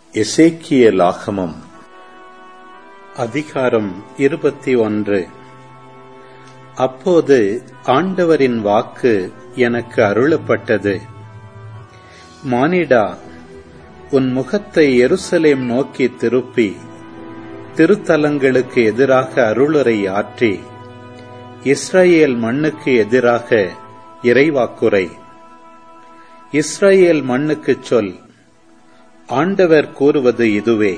எசேக்கியலாகமம் அதிகாரம் இருபத்தி ஒன்று அப்போது ஆண்டவரின் வாக்கு எனக்கு அருளப்பட்டது மானிடா உன் முகத்தை எருசலேம் நோக்கி திருப்பி திருத்தலங்களுக்கு எதிராக அருளுரை ஆற்றி இஸ்ரேல் மண்ணுக்கு எதிராக இறைவாக்குரை இஸ்ரேல் மண்ணுக்குச் சொல் ஆண்டவர் கூறுவது இதுவே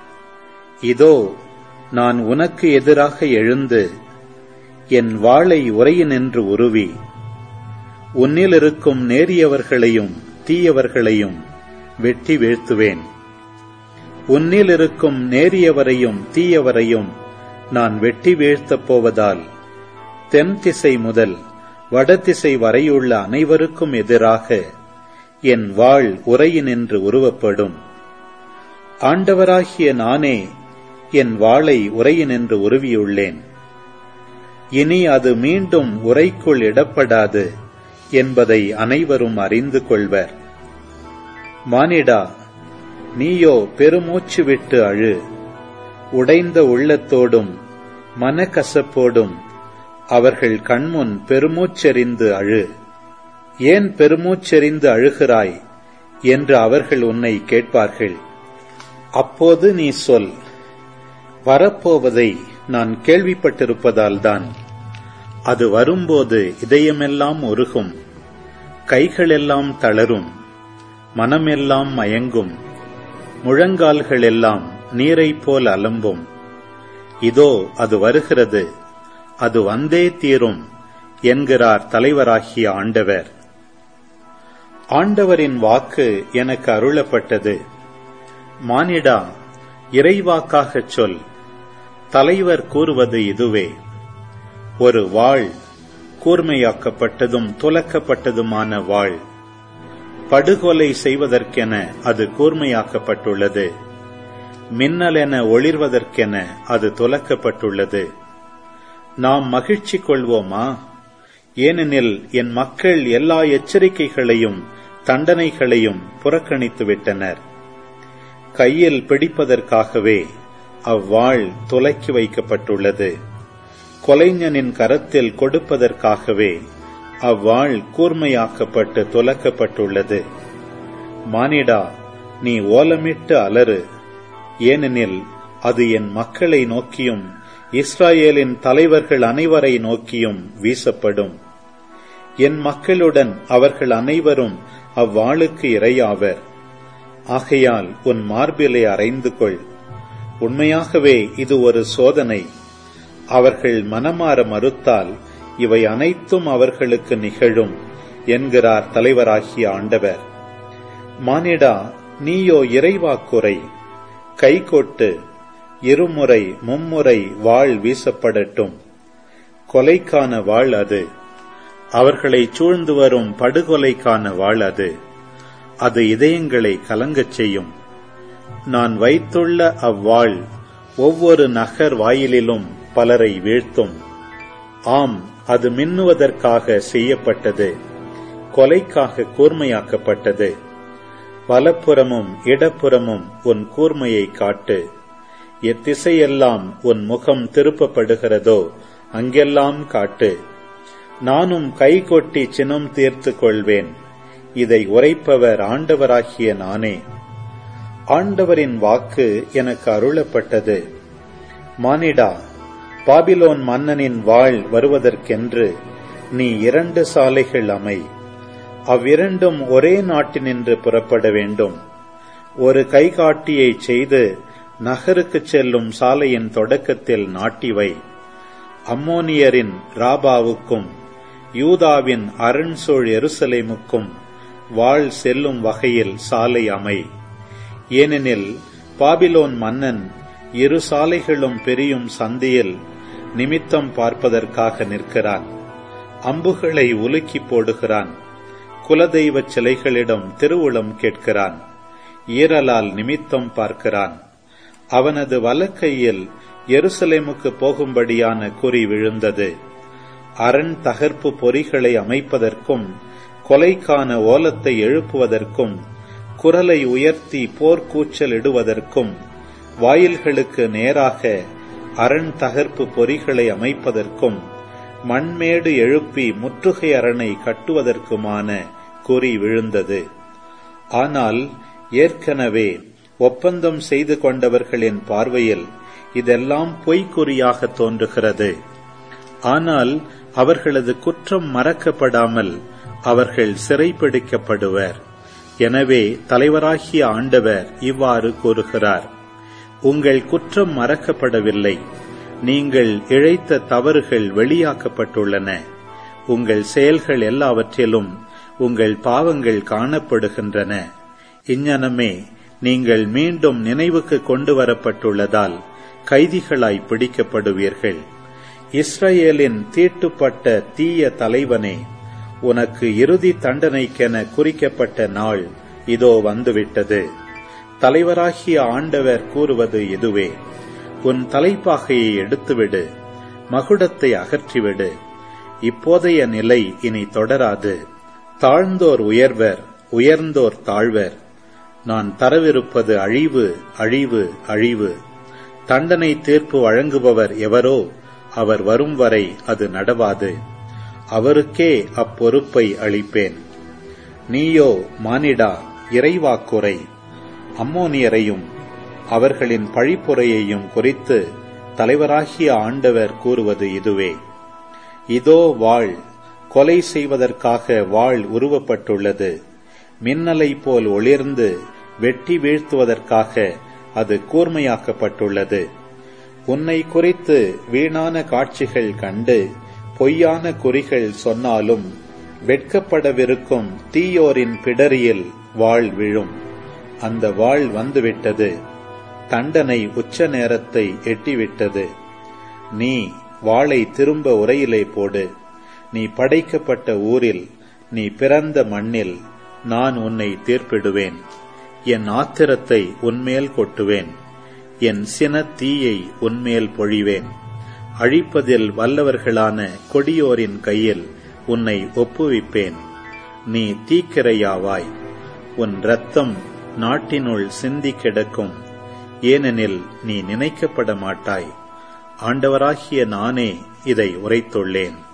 இதோ நான் உனக்கு எதிராக எழுந்து என் வாளை உரையினின்று உருவி உன்னில் இருக்கும் நேரியவர்களையும் தீயவர்களையும் வெட்டி வீழ்த்துவேன் உன்னில் இருக்கும் நேரியவரையும் தீயவரையும் நான் வெட்டி வீழ்த்தப் போவதால் தென் திசை முதல் வடதிசை வரையுள்ள அனைவருக்கும் எதிராக என் வாழ் உரையினின்று உருவப்படும் ஆண்டவராகிய நானே என் வாளை உரையினின்று உருவியுள்ளேன் இனி அது மீண்டும் உரைக்குள் இடப்படாது என்பதை அனைவரும் அறிந்து கொள்வர் மானிடா நீயோ பெருமூச்சு விட்டு அழு உடைந்த உள்ளத்தோடும் மனக்கசப்போடும் அவர்கள் கண்முன் பெருமூச்செறிந்து அழு ஏன் பெருமூச்செறிந்து அழுகிறாய் என்று அவர்கள் உன்னை கேட்பார்கள் அப்போது நீ சொல் வரப்போவதை நான் கேள்விப்பட்டிருப்பதால்தான் அது வரும்போது இதயமெல்லாம் ஒருகும் கைகளெல்லாம் தளரும் மனமெல்லாம் மயங்கும் முழங்கால்கள் எல்லாம் நீரைப் போல் அலம்பும் இதோ அது வருகிறது அது வந்தே தீரும் என்கிறார் தலைவராகிய ஆண்டவர் ஆண்டவரின் வாக்கு எனக்கு அருளப்பட்டது மானிடா இறைவாக்காகச் சொல் தலைவர் கூறுவது இதுவே ஒரு வாழ் கூர்மையாக்கப்பட்டதும் துலக்கப்பட்டதுமான வாழ் படுகொலை செய்வதற்கென அது கூர்மையாக்கப்பட்டுள்ளது மின்னலென ஒளிர்வதற்கென அது துலக்கப்பட்டுள்ளது நாம் மகிழ்ச்சி கொள்வோமா ஏனெனில் என் மக்கள் எல்லா எச்சரிக்கைகளையும் தண்டனைகளையும் புறக்கணித்து விட்டனர் கையில் பிடிப்பதற்காகவே அவ்வாள் துலக்கி வைக்கப்பட்டுள்ளது கொலைஞனின் கரத்தில் கொடுப்பதற்காகவே அவ்வாள் கூர்மையாக்கப்பட்டு துலக்கப்பட்டுள்ளது மானிடா நீ ஓலமிட்டு அலறு ஏனெனில் அது என் மக்களை நோக்கியும் இஸ்ராயேலின் தலைவர்கள் அனைவரை நோக்கியும் வீசப்படும் என் மக்களுடன் அவர்கள் அனைவரும் அவ்வாளுக்கு இரையாவர் ஆகையால் உன் மார்பிலை அறைந்து கொள் உண்மையாகவே இது ஒரு சோதனை அவர்கள் மனமாற மறுத்தால் இவை அனைத்தும் அவர்களுக்கு நிகழும் என்கிறார் தலைவராகிய ஆண்டவர் மானிடா நீயோ இறைவாக்குரை கைகொட்டு இருமுறை மும்முறை வாழ் வீசப்படட்டும் கொலைக்கான வாழ் அது அவர்களை சூழ்ந்து வரும் படுகொலைக்கான வாழ் அது அது இதயங்களை கலங்கச் செய்யும் நான் வைத்துள்ள அவ்வாள் ஒவ்வொரு நகர் வாயிலிலும் பலரை வீழ்த்தும் ஆம் அது மின்னுவதற்காக செய்யப்பட்டது கொலைக்காக கூர்மையாக்கப்பட்டது வலப்புறமும் இடப்புறமும் உன் கூர்மையை காட்டு எத்திசையெல்லாம் உன் முகம் திருப்பப்படுகிறதோ அங்கெல்லாம் காட்டு நானும் கை கொட்டி சினம் தீர்த்து கொள்வேன் இதை உரைப்பவர் ஆண்டவராகிய நானே ஆண்டவரின் வாக்கு எனக்கு அருளப்பட்டது மானிடா பாபிலோன் மன்னனின் வாழ் வருவதற்கென்று நீ இரண்டு சாலைகள் அமை அவ்விரண்டும் ஒரே நாட்டினின்று புறப்பட வேண்டும் ஒரு கைகாட்டியை செய்து நகருக்கு செல்லும் சாலையின் தொடக்கத்தில் நாட்டிவை அம்மோனியரின் ராபாவுக்கும் யூதாவின் அரண்சோழ் எருசலேமுக்கும் வாழ் செல்லும் வகையில் சாலை அமை ஏனெனில் பாபிலோன் மன்னன் இரு சாலைகளும் பெரியும் சந்தியில் நிமித்தம் பார்ப்பதற்காக நிற்கிறான் அம்புகளை உலுக்கி போடுகிறான் குலதெய்வ சிலைகளிடம் திருவுளம் கேட்கிறான் ஈரலால் நிமித்தம் பார்க்கிறான் அவனது வலக்கையில் எருசலேமுக்கு போகும்படியான குறி விழுந்தது அரண் தகர்ப்பு பொறிகளை அமைப்பதற்கும் கொலைக்கான ஓலத்தை எழுப்புவதற்கும் குரலை உயர்த்தி போர்க்கூச்சல் இடுவதற்கும் வாயில்களுக்கு நேராக அரண் தகர்ப்பு பொறிகளை அமைப்பதற்கும் மண்மேடு எழுப்பி முற்றுகை அரணை கட்டுவதற்குமான குறி விழுந்தது ஆனால் ஏற்கனவே ஒப்பந்தம் செய்து கொண்டவர்களின் பார்வையில் இதெல்லாம் பொய்க்குறியாக தோன்றுகிறது ஆனால் அவர்களது குற்றம் மறக்கப்படாமல் அவர்கள் சிறைப்பிடிக்கப்படுவர் எனவே தலைவராகிய ஆண்டவர் இவ்வாறு கூறுகிறார் உங்கள் குற்றம் மறக்கப்படவில்லை நீங்கள் இழைத்த தவறுகள் வெளியாக்கப்பட்டுள்ளன உங்கள் செயல்கள் எல்லாவற்றிலும் உங்கள் பாவங்கள் காணப்படுகின்றன இஞ்ஞனமே நீங்கள் மீண்டும் நினைவுக்கு கொண்டு வரப்பட்டுள்ளதால் கைதிகளாய் பிடிக்கப்படுவீர்கள் இஸ்ரேலின் தீட்டுப்பட்ட தீய தலைவனே உனக்கு இறுதி தண்டனைக்கென குறிக்கப்பட்ட நாள் இதோ வந்துவிட்டது தலைவராகிய ஆண்டவர் கூறுவது இதுவே உன் தலைப்பாகையை எடுத்துவிடு மகுடத்தை அகற்றிவிடு இப்போதைய நிலை இனி தொடராது தாழ்ந்தோர் உயர்வர் உயர்ந்தோர் தாழ்வர் நான் தரவிருப்பது அழிவு அழிவு அழிவு தண்டனை தீர்ப்பு வழங்குபவர் எவரோ அவர் வரும் வரை அது நடவாது அவருக்கே அப்பொறுப்பை அளிப்பேன் நீயோ மானிடா இறைவாக்குரை அம்மோனியரையும் அவர்களின் பழிப்புரையையும் குறித்து தலைவராகிய ஆண்டவர் கூறுவது இதுவே இதோ வாழ் கொலை செய்வதற்காக வாழ் உருவப்பட்டுள்ளது மின்னலை போல் ஒளிர்ந்து வெட்டி வீழ்த்துவதற்காக அது கூர்மையாக்கப்பட்டுள்ளது உன்னை குறித்து வீணான காட்சிகள் கண்டு பொய்யான குறிகள் சொன்னாலும் வெட்கப்படவிருக்கும் தீயோரின் பிடரியில் வாழ் விழும் அந்த வாழ் வந்துவிட்டது தண்டனை உச்ச நேரத்தை எட்டிவிட்டது நீ வாளை திரும்ப உரையிலே போடு நீ படைக்கப்பட்ட ஊரில் நீ பிறந்த மண்ணில் நான் உன்னை தீர்ப்பிடுவேன் என் ஆத்திரத்தை உன்மேல் கொட்டுவேன் என் சின தீயை உன்மேல் பொழிவேன் அழிப்பதில் வல்லவர்களான கொடியோரின் கையில் உன்னை ஒப்புவிப்பேன் நீ தீக்கிரையாவாய் உன் இரத்தம் நாட்டினுள் சிந்தி கிடக்கும் ஏனெனில் நீ நினைக்கப்பட மாட்டாய் ஆண்டவராகிய நானே இதை உரைத்துள்ளேன்